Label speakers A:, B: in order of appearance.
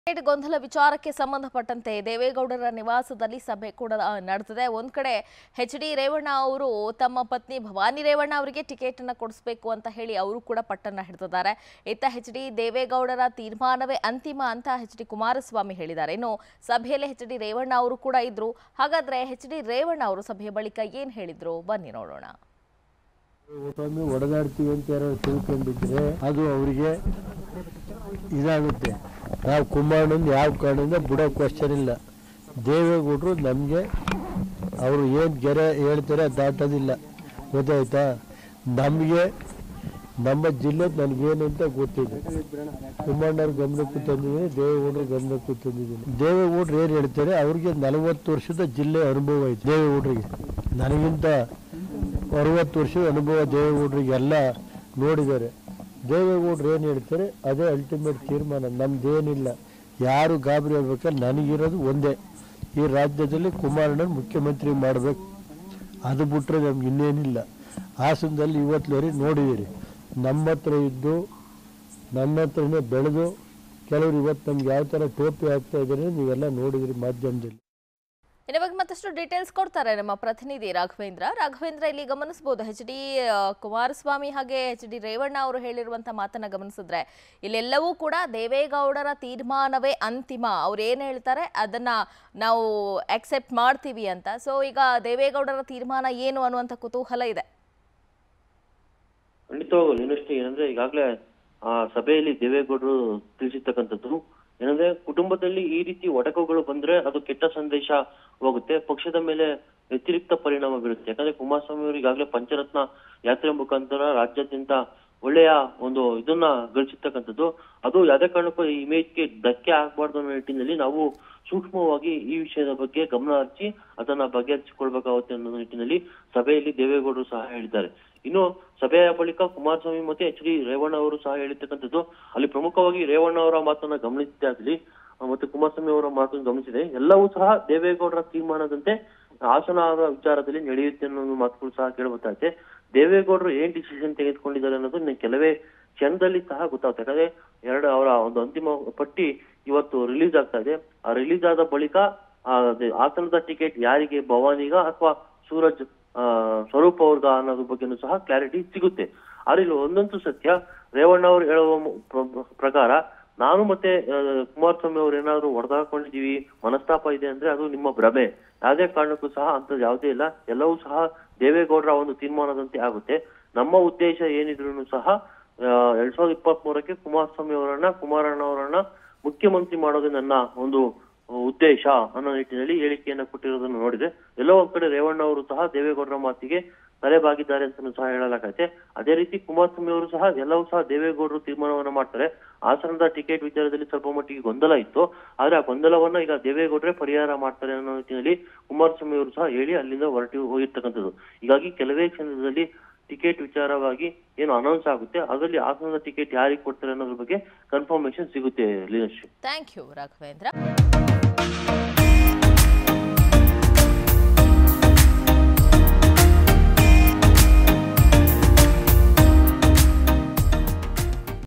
A: ticket ಗೊಂದಲ ವಿಚಾರಕ್ಕೆ ಸಂಬಂಧಪಟ್ಟಂತೆ ದೇವೇಗೌಡರ ನಿವಾಸದಲ್ಲಿ ಸಭೆ ಕೂಡ ಆ, ನಡೆದಿದೆ ಒಂದ್ ಕಡೆ ಎಚ್ ಡಿ ರೇವಣ್ಣ ಅವರು ತಮ್ಮ ಪತ್ನಿ ಭವಾನಿ ರೇವಣ್ಣ ಅವರಿಗೆ ಟಿಕೆಟ್ ಅನ್ನ ಕೊಡಿಸ್ಬೇಕು ಅಂತ ಹೇಳಿ ಅವರು ಕೂಡ ಪಟ್ಟನ್ನ ಹಿಡಿದಿದ್ದಾರೆ ಇತ್ತ ಎಚ್ ಡಿ ದೇವೇಗೌಡರ ತೀರ್ಮಾನವೇ ಅಂತಿಮ ಅಂತ ಎಚ್ ಡಿ ಕುಮಾರಸ್ವಾಮಿ ಹೇಳಿದ್ದಾರೆ ಇನ್ನು ಸಭೆಯಲ್ಲಿ ಎಚ್ ಡಿ ರೇವಣ್ಣ ಅವರು ಕೂಡ ಇದ್ರು ಹಾಗಾದ್ರೆ ಎಚ್ ಡಿ ರೇವಣ್ಣ ಅವರು ಸಭೆಯ ಬಳಿಕ ಏನ್ ಹೇಳಿದ್ರು ಬನ್ನಿ ನೋಡೋಣ
B: ಒಮ್ಮೆ ಹೊಡೆದಾಡ್ತೀವಿ ಅಂತ ಯಾರು ತಿಳ್ಕೊಂಡಿದ್ರೆ ಅದು ಅವರಿಗೆ ಇದಾಗುತ್ತೆ ನಾವು ಕುಮಾರಣ್ಣನ ಯಾವ ಕಾರಣದಿಂದ ಬಿಡೋ ಕ್ವಶನ್ ಇಲ್ಲ ದೇವೇಗೌಡರು ನಮಗೆ ಅವರು ಏನು ಗೆರೆ ಹೇಳ್ತಾರೆ ಅದ್ ದಾಟೋದಿಲ್ಲ ಗೊತ್ತಾಯ್ತಾ ನಮಗೆ ನಮ್ಮ ಜಿಲ್ಲೆ ನನಗೇನು ಅಂತ ಗೊತ್ತಿದೆ ಕುಮಾರಣ್ಣವ್ರ ಗಮನಕ್ಕೂ ತಂದಿದ್ದೀನಿ ದೇವೇಗೌಡರ ಗಮನಕ್ಕೂ ತಂದಿದ್ದೀನಿ ದೇವೇಗೌಡರು ಏನು ಹೇಳ್ತಾರೆ ಅವ್ರಿಗೆ ನಲವತ್ತು ವರ್ಷದ ಜಿಲ್ಲೆ ಅನುಭವ ಐತೆ ದೇವೇಗೌಡರಿಗೆ ನನಗಿಂತ ಅರವತ್ತು ವರ್ಷದ ಅನುಭವ ದೇವೇಗೌಡರಿಗೆ ಎಲ್ಲ ನೋಡಿದ್ದಾರೆ ದೇವೇಗೌಡರು ಏನು ಹೇಳ್ತಾರೆ ಅದೇ ಅಲ್ಟಿಮೇಟ್ ತೀರ್ಮಾನ ನಮ್ದೇನಿಲ್ಲ ಯಾರು ಗಾಬರಿ ಆಗ್ಬೇಕಾದ್ರೆ ನನಗಿರೋದು ಒಂದೇ ಈ ರಾಜ್ಯದಲ್ಲಿ ಕುಮಾರಣ್ಣನ ಮುಖ್ಯಮಂತ್ರಿ ಮಾಡಬೇಕು ಅದು ಬಿಟ್ಟರೆ ನಮ್ಗೆ ಇನ್ನೇನಿಲ್ಲ ಹಾಸನದಲ್ಲಿ ಇವತ್ತುವರೆಗೆ ನೋಡಿದ್ದೀರಿ ನಮ್ಮ ಹತ್ರ ಇದ್ದು ನನ್ನ ಹತ್ರನೇ ಬೆಳೆದು ಕೆಲವರು ಇವತ್ತು ನಮ್ಗೆ ಯಾವ ಥರ ಟೋಪಿ ಹಾಕ್ತಾ ಇದ್ದಾರೆ ನೀವೆಲ್ಲ ನೋಡಿದಿರಿ ಮಾಧ್ಯಮದಲ್ಲಿ
A: ಇನ್ನು ಬಗ್ಗೆ ಮತ್ತಷ್ಟು ಡೀಟೇಲ್ಸ್ ಕೊಡ್ತಾರೆ ನಮ್ಮ ಪ್ರತಿನಿಧಿ ರಾಘವೇಂದ್ರ ರಾಘವೇಂದ್ರ ಇಲ್ಲಿ ಗಮನಿಸಬಹುದು ಎಚ್ ಡಿ ಕುಮಾರಸ್ವಾಮಿ ಹಾಗೆ ಎಚ್ ಡಿ ರೇವಣ್ಣ ಅವರು ಹೇಳಿರುವಂತ ಮಾತನ್ನ ಗಮನಿಸಿದ್ರೆ ಇಲ್ಲೆಲ್ಲವೂ ಕೂಡ ದೇವೇಗೌಡರ ತೀರ್ಮಾನವೇ ಅಂತಿಮ ಅವ್ರು ಏನ್ ಹೇಳ್ತಾರೆ ಅದನ್ನ ನಾವು ಅಕ್ಸೆಪ್ಟ್ ಮಾಡ್ತೀವಿ ಅಂತ ಸೊ ಈಗ ದೇವೇಗೌಡರ ತೀರ್ಮಾನ ಏನು ಅನ್ನುವಂಥ ಕುತೂಹಲ ಇದೆ
C: ಖಂಡಿತವಾಗೂ ಇನ್ನಷ್ಟೇ ಏನಂದ್ರೆ ಈಗಾಗಲೇ ಆ ಸಭೆಯಲ್ಲಿ ದೇವೇಗೌಡರು ತಿಳಿಸಿರ್ತಕ್ಕಂಥದ್ದು ಏನಂದ್ರೆ ಕುಟುಂಬದಲ್ಲಿ ಈ ರೀತಿ ಒಡಕುಗಳು ಬಂದ್ರೆ ಅದು ಕೆಟ್ಟ ಸಂದೇಶ ಹೋಗುತ್ತೆ ಪಕ್ಷದ ಮೇಲೆ ವ್ಯತಿರಿಕ್ತ ಪರಿಣಾಮ ಬೀರುತ್ತೆ ಯಾಕಂದ್ರೆ ಕುಮಾರಸ್ವಾಮಿ ಅವರು ಈಗಾಗಲೇ ಪಂಚರತ್ನ ಯಾತ್ರೆ ಮುಖಾಂತರ ರಾಜ್ಯಾದ್ಯಂತ ಒಳ್ಳೆಯ ಒಂದು ಇದನ್ನ ಗಳಿಸಿರ್ತಕ್ಕಂಥದ್ದು ಅದು ಯಾವುದೇ ಕಾರಣಕ್ಕೂ ಈ ಇಮೇಜ್ಗೆ ಧಕ್ಕೆ ಆಗ್ಬಾರ್ದು ಅನ್ನೋ ನಿಟ್ಟಿನಲ್ಲಿ ನಾವು ಸೂಕ್ಷ್ಮವಾಗಿ ಈ ವಿಷಯದ ಬಗ್ಗೆ ಗಮನ ಹರಿಸಿ ಅದನ್ನ ಬಗೆಹರಿಸಿಕೊಳ್ಬೇಕಾಗುತ್ತೆ ಅನ್ನೋ ನಿಟ್ಟಿನಲ್ಲಿ ಸಭೆಯಲ್ಲಿ ದೇವೇಗೌಡರು ಸಹ ಹೇಳಿದ್ದಾರೆ ಇನ್ನು ಸಭೆಯ ಬಳಿಕ ಕುಮಾರಸ್ವಾಮಿ ಮತ್ತೆ ಎಚ್ ಡಿ ರೇವಣ್ಣ ಅವರು ಸಹ ಹೇಳಿರ್ತಕ್ಕಂಥದ್ದು ಅಲ್ಲಿ ಪ್ರಮುಖವಾಗಿ ರೇವಣ್ಣ ಅವರ ಮಾತನ್ನ ಗಮನಿಸಿದ್ದೆ ಆಗಲಿ ಮತ್ತೆ ಕುಮಾರಸ್ವಾಮಿ ಅವರ ಮಾತನ್ನು ಗಮನಿಸಿದೆ ಎಲ್ಲವೂ ಸಹ ದೇವೇಗೌಡರ ತೀರ್ಮಾನದಂತೆ ಹಾಸನದ ವಿಚಾರದಲ್ಲಿ ನಡೆಯುತ್ತೆ ಅನ್ನೋ ಮಾತುಗಳು ಸಹ ಕೇಳಬರ್ತಾಯಿದೆ ದೇವೇಗೌಡರು ಏನ್ ಡಿಸಿಷನ್ ತೆಗೆದುಕೊಂಡಿದ್ದಾರೆ ಅನ್ನೋದು ಇನ್ನು ಕೆಲವೇ ಕ್ಷಣದಲ್ಲಿ ಸಹ ಗೊತ್ತಾಗುತ್ತೆ ಯಾಕಂದ್ರೆ ಎರಡು ಅವರ ಒಂದು ಅಂತಿಮ ಪಟ್ಟಿ ಇವತ್ತು ರಿಲೀಸ್ ಆಗ್ತಾ ಇದೆ ಆ ರಿಲೀಸ್ ಆದ ಬಳಿಕ ಆ ಅದೇ ಹಾಸನದ ಟಿಕೆಟ್ ಯಾರಿಗೆ ಭವಾನಿಗ ಅಥವಾ ಸೂರಜ್ ಆ ಸ್ವರೂಪ್ ಅವ್ರಿಗ ಅನ್ನೋದ್ರ ಬಗ್ಗೆನೂ ಸಹ ಕ್ಲಾರಿಟಿ ಸಿಗುತ್ತೆ ಆದ್ರೆ ಇಲ್ಲಿ ಒಂದಂತೂ ಸತ್ಯ ರೇವಣ್ಣ ಅವರು ಹೇಳುವ ಮು- ಪ್ರ- ಪ್ರಕಾರ ನಾನು ಮತ್ತೆ ಆ, ಕುಮಾರಸ್ವಾಮಿ ಅವ್ರು ಏನಾದ್ರು ಹೊಡೆದಾಕೊಂಡಿದೀವಿ ಮನಸ್ತಾಪ ಇದೆ ಅಂದ್ರೆ ಅದು ನಿಮ್ಮ ಭ್ರಮೆ ಯಾವುದೇ ಕಾರಣಕ್ಕೂ ಸಹ ಅಂತದ್ದು ಯಾವುದೇ ಇಲ್ಲ ಎಲ್ಲವೂ ಸಹ ದೇವೇಗೌಡರ ಒಂದು ತೀರ್ಮಾನದಂತೆ ಆಗುತ್ತೆ ನಮ್ಮ ಉದ್ದೇಶ ಏನಿದ್ರು ಸಹ ಆ, ಎರಡ್ ಸಾವಿರದ ಇಪ್ಪತ್ತ್ ಮೂರಕ್ಕೆ ಕುಮಾರಸ್ವಾಮಿ ಅವರನ್ನ ಕುಮಾರಣ್ಣ ಅವರನ್ನ ಮುಖ್ಯಮಂತ್ರಿ ಮಾಡೋದೇ ನನ್ನ ಒಂದು ಉದ್ದೇಶ ಅನ್ನೋ ನಿಟ್ಟಿನಲ್ಲಿ ಹೇಳಿಕೆಯನ್ನ ಕೊಟ್ಟಿರೋದನ್ನು ನೋಡಿದೆ ಎಲ್ಲೋ ಒಂದ್ ಕಡೆ ರೇವಣ್ಣ ಅವರು ಸಹ ದೇವೇಗೌಡರ ಮಾತಿಗೆ ತಲೆಬಾಗಿದ್ದಾರೆ ಅಂತ ಸಹ ಹೇಳಲಾಗತ್ತೆ ಅದೇ ರೀತಿ ಕುಮಾರಸ್ವಾಮಿ ಅವರು ಸಹ ಎಲ್ಲವೂ ಸಹ ದೇವೇಗೌಡರು ತೀರ್ಮಾನವನ್ನ ಮಾಡ್ತಾರೆ ಹಾಸನದ ಟಿಕೆಟ್ ವಿಚಾರದಲ್ಲಿ ಸ್ವಲ್ಪ ಮಟ್ಟಿಗೆ ಗೊಂದಲ ಇತ್ತು ಆದ್ರೆ ಆ ಗೊಂದಲವನ್ನ ಈಗ ದೇವೇಗೌಡರೇ ಪರಿಹಾರ ಮಾಡ್ತಾರೆ ಅನ್ನೋ ನಿಟ್ಟಿನಲ್ಲಿ ಕುಮಾರಸ್ವಾಮಿ ಅವರು ಸಹ ಹೇಳಿ ಅಲ್ಲಿಂದ ಹೊರಟಿ ಹೋಗಿರ್ತಕ್ಕಂಥದ್ದು ಹೀಗಾಗಿ ಕೆಲವೇ ಕ್ಷಣದಲ್ಲಿ ಟಿಕೆಟ್ ವಿಚಾರವಾಗಿ ಏನು ಅನೌನ್ಸ್ ಆಗುತ್ತೆ ಅದರಲ್ಲಿ ಹಾಸನದ ಟಿಕೆಟ್ ಯಾರಿಗೆ ಕೊಡ್ತಾರೆ ಅನ್ನೋದ್ರ ಬಗ್ಗೆ ಕನ್ಫರ್ಮೇಶನ್ ಸಿಗುತ್ತೆ ಲೀನಶ್ರೀ
A: ಥ್ಯಾಂಕ್ ಯು ರಾಘವೇಂದ್ರ